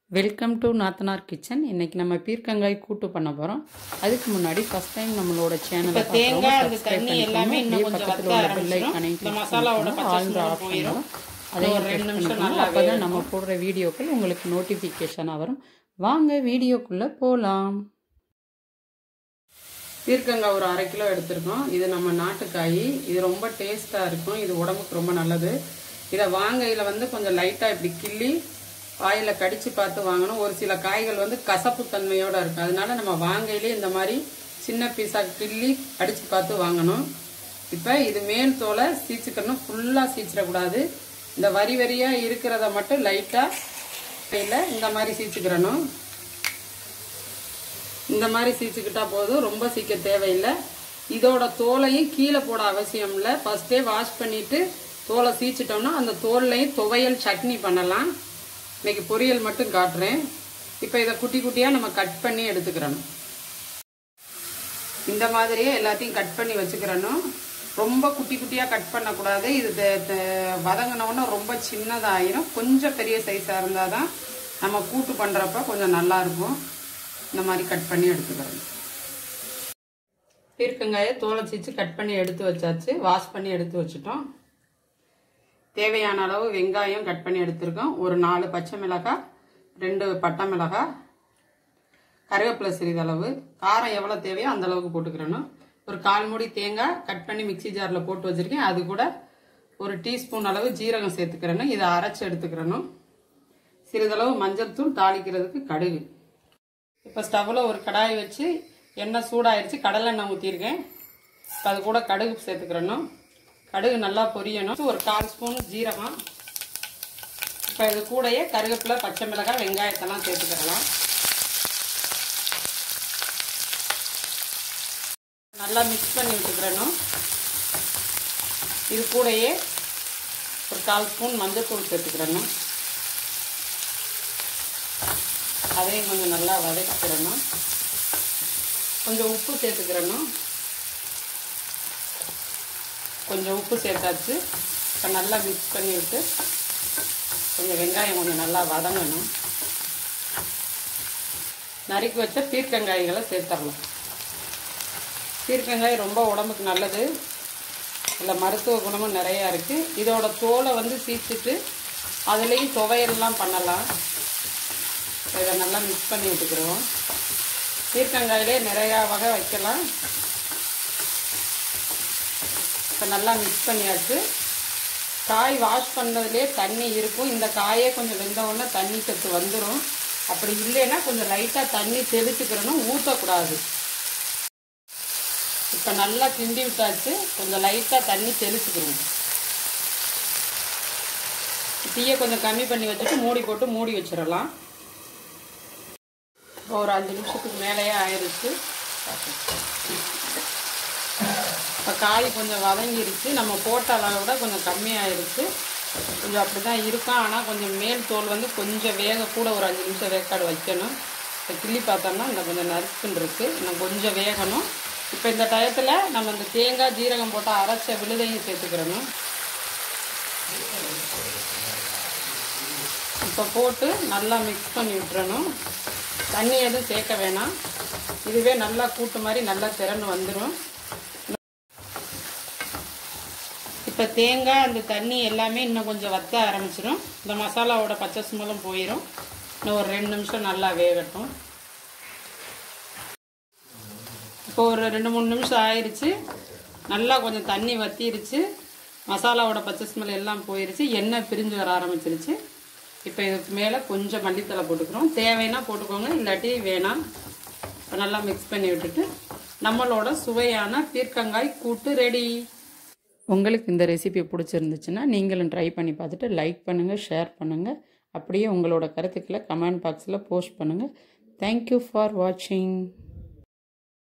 Welcome to நாத்தனார் kitchen இன்னைக்கு நம்ம பீர்க்கங்காய் கூட்டு பண்ண போகிறோம் அதுக்கு முன்னாடி ஃபர்ஸ்ட் டைம் நம்மளோட சேனலை இப்ப தேங்காய், அது தண்ணி எல்லாமே இன்னும் கொஞ்சம் பக்கத்தில் வத்த உள்ள பெல் ஆரம்பிச்சிடும். ஐக்கானை இந்த மசாலாவோட பச்சை ஆல்ன்ற ஸ்மெல் ஆப்ஷன் போயிடும். வரும் அதையும் ஒரு ரெண்டு press நிமிஷம் பண்ணிக்கணும். நல்லா அப்பதான் நம்ம போடுற வீடியோக்கள் உங்களுக்கு நோட்டிஃபிகேஷனாக வரும் வாங்க வீடியோக்குள்ளே போகலாம் பீர்க்கங்காய் ஒரு அரை கிலோ எடுத்திருக்கோம் இது நம்ம நாட்டுக்காய் இது ரொம்ப டேஸ்ட்டாக இருக்கும் இது உடம்புக்கு ரொம்ப நல்லது இதை வாங்கையில் வந்து கொஞ்சம் லைட்டாக இப்படி கிள்ளி வாயில் கடிச்சு பார்த்து வாங்கணும் ஒரு சில காய்கள் வந்து கசப்பு தன்மையோட இருக்கும் அதனால நம்ம வாங்கையிலே இந்த மாதிரி சின்ன பீஸாக கிள்ளி கடிச்சு பார்த்து வாங்கணும் இப்போ இது மேல் தோலை சீச்சுக்கணும் ஃபுல்லாக சீச்சிடக்கூடாது இந்த வரி வரியாக இருக்கிறத மட்டும் லைட்டாக இந்த மாதிரி சீச்சுக்கிறணும் இந்த மாதிரி சீச்சுக்கிட்டா போதும் ரொம்ப சீக்க தேவையில்லை இதோட தோலையும் கீழே போட அவசியம் இல்லை ஃபர்ஸ்டே வாஷ் பண்ணிட்டு தோலை சீச்சிட்டோம்னா அந்த தோல்லையும் துவையல் சட்னி பண்ணலாம் இன்னைக்கு பொரியல் மட்டும் காட்டுறேன் இப்போ இதை குட்டி குட்டியாக நம்ம கட் பண்ணி எடுத்துக்கிறணும் இந்த மாதிரியே எல்லாத்தையும் கட் பண்ணி வச்சுக்கிறணும் ரொம்ப குட்டி குட்டியாக கட் பண்ணக்கூடாது இது தெ- தெ- வதங்கினோன்னா ரொம்ப சின்னதாயிரும் கொஞ்சம் பெரிய சைஸாக இருந்தால் தான் நம்ம கூட்டு பண்ணுறப்ப கொஞ்சம் நல்லா இருக்கும் இந்த மாதிரி கட் பண்ணி எடுத்துக்கிறோம் பீர்க்கங்காயை தோலை சீச்சு கட் பண்ணி எடுத்து வச்சாச்சு வாஷ் பண்ணி எடுத்து வச்சுட்டோம் தேவையான அளவு வெங்காயம் கட் பண்ணி எடுத்திருக்கோம் ஒரு நாலு பச்சை மிளகாய் ரெண்டு பட்டை மிளகாய் கருவேப்பிலை சிறிதளவு காரம் எவ்வளோ தேவையோ அந்த அளவுக்கு போட்டுக்கிறணும் ஒரு கால் மூடி தேங்காய் கட் பண்ணி மிக்ஸி ஜாரில் போட்டு வச்சிருக்கேன் அது கூட ஒரு டீஸ்பூன் அளவு ஜீரகம் சேர்த்துக்கிறணும் இதை அரைச்சி எடுத்துக்கிறணும் சிறிதளவு மஞ்சள் தூள் தாளிக்கிறதுக்கு கடுகு இப்போ ஸ்டவ்வில் ஒரு கடாய் வச்சு எண்ணெய் சூடாயிருச்சு கடலெண்ணெய் ஊற்றிருக்கேன் இப்போ அது கூட கடுகு சேர்த்துக்கிறணும் கடுகு நல்லா பொரியணும் ஒரு கால் ஸ்பூன் ஜீரகம் இப்போ இது கூடயே கருவேப்பிலை பச்சை மிளகாய் வெங்காயத்தெல்லாம் சேர்த்துக்கிறலாம் நல்லா மிக்ஸ் பண்ணி விட்டுக்கிறணும் இது கூடயே ஒரு கால் ஸ்பூன் மஞ்சள்தூள் சேர்த்துக்கிறணும் அதையும் கொஞ்சம் நல்லா வதக்கிக்கிறணும் கொஞ்சம் உப்பு சேர்த்துக்கிறணும் கொஞ்சம் உப்பு சேர்த்தாச்சு இப்போ நல்லா மிக்ஸ் பண்ணி விட்டு கொஞ்சம் வெங்காயம் கொஞ்சம் நல்லா வதங்கணும் நறுக்கி வச்ச பீர்க்கங்காய்களை சேர்த்துடலாம் பீர்க்கங்காய் ரொம்ப உடம்புக்கு நல்லது இதில் மருத்துவ குணமும் நிறையா இருக்குது இதோட தோலை வந்து சீச்சிட்டு அதுலேயும் துவையல்லாம் பண்ணலாம் இதை நல்லா மிக்ஸ் பண்ணி விட்டுக்கிறோம் பீர்க்கங்காயிலே நிறையா வகை வைக்கலாம் இப்போ நல்லா மிக்ஸ் பண்ணியாச்சு காய் வாஷ் பண்ணதுலேயே தண்ணி இருக்கும் இந்த காயே கொஞ்சம் வெந்த உடனே தண்ணி சத்து வந்துடும் அப்படி இல்லைன்னா கொஞ்சம் லைட்டாக தண்ணி தெளிச்சுக்கிறணும் ஊற்றக்கூடாது இப்போ நல்லா கிண்டி விட்டாச்சு கொஞ்சம் லைட்டாக தண்ணி தெளிச்சுக்கணும் தீயை கொஞ்சம் கம்மி பண்ணி வச்சுட்டு மூடி போட்டு மூடி வச்சிடலாம் இப்போ ஒரு அஞ்சு நிமிஷத்துக்கு மேலேயே ஆயிடுச்சு இப்போ காய் கொஞ்சம் வதங்கிருச்சு நம்ம போட்ட அளவை விட கொஞ்சம் கம்மியாயிருச்சு கொஞ்சம் அப்படி தான் இருக்கும் ஆனால் கொஞ்சம் மேல் தோல் வந்து கொஞ்சம் வேக கூட ஒரு அஞ்சு நிமிஷம் வேக்காடு வைக்கணும் இப்போ கிள்ளி பார்த்தோம்னா இந்த கொஞ்சம் நறுக்குன்னு இருக்குது இன்னும் கொஞ்சம் வேகணும் இப்போ இந்த டயத்தில் நம்ம இந்த தேங்காய் ஜீரகம் போட்டு அரைச்ச விழுதையும் சேர்த்துக்கிறணும் இப்போ போட்டு நல்லா மிக்ஸ் பண்ணி விட்டுறணும் தண்ணி எதுவும் சேர்க்க வேணாம் இதுவே நல்லா கூட்டு மாதிரி நல்லா திறன்னு வந்துடும் இப்போ தேங்காய் அந்த தண்ணி எல்லாமே இன்னும் கொஞ்சம் வத்த ஆரம்பிச்சிடும் இந்த மசாலாவோட பச்சை ஸ்மெல்லும் போயிடும் இன்னும் ஒரு ரெண்டு நிமிஷம் நல்லா வேகட்டும் இப்போ ஒரு ரெண்டு மூணு நிமிஷம் ஆயிடுச்சு நல்லா கொஞ்சம் தண்ணி வத்திருச்சு மசாலாவோட பச்சை ஸ்மெல் எல்லாம் போயிருச்சு எண்ணெய் பிரிஞ்சு வர ஆரம்பிச்சிருச்சு இப்போ இதுக்கு மேலே கொஞ்சம் மல்லித்தலை போட்டுக்கிறோம் தேவைன்னா போட்டுக்கோங்க இல்லாட்டி வேணாம் இப்போ நல்லா மிக்ஸ் பண்ணி விட்டுட்டு நம்மளோட சுவையான பீர்க்கங்காய் கூட்டு ரெடி உங்களுக்கு இந்த ரெசிபி பிடிச்சிருந்துச்சுன்னா நீங்களும் ட்ரை பண்ணி பார்த்துட்டு லைக் பண்ணுங்கள் ஷேர் பண்ணுங்கள் அப்படியே உங்களோட கருத்துக்களை கமெண்ட் பாக்ஸில் போஸ்ட் பண்ணுங்கள் தேங்க்யூ ஃபார் வாட்சிங்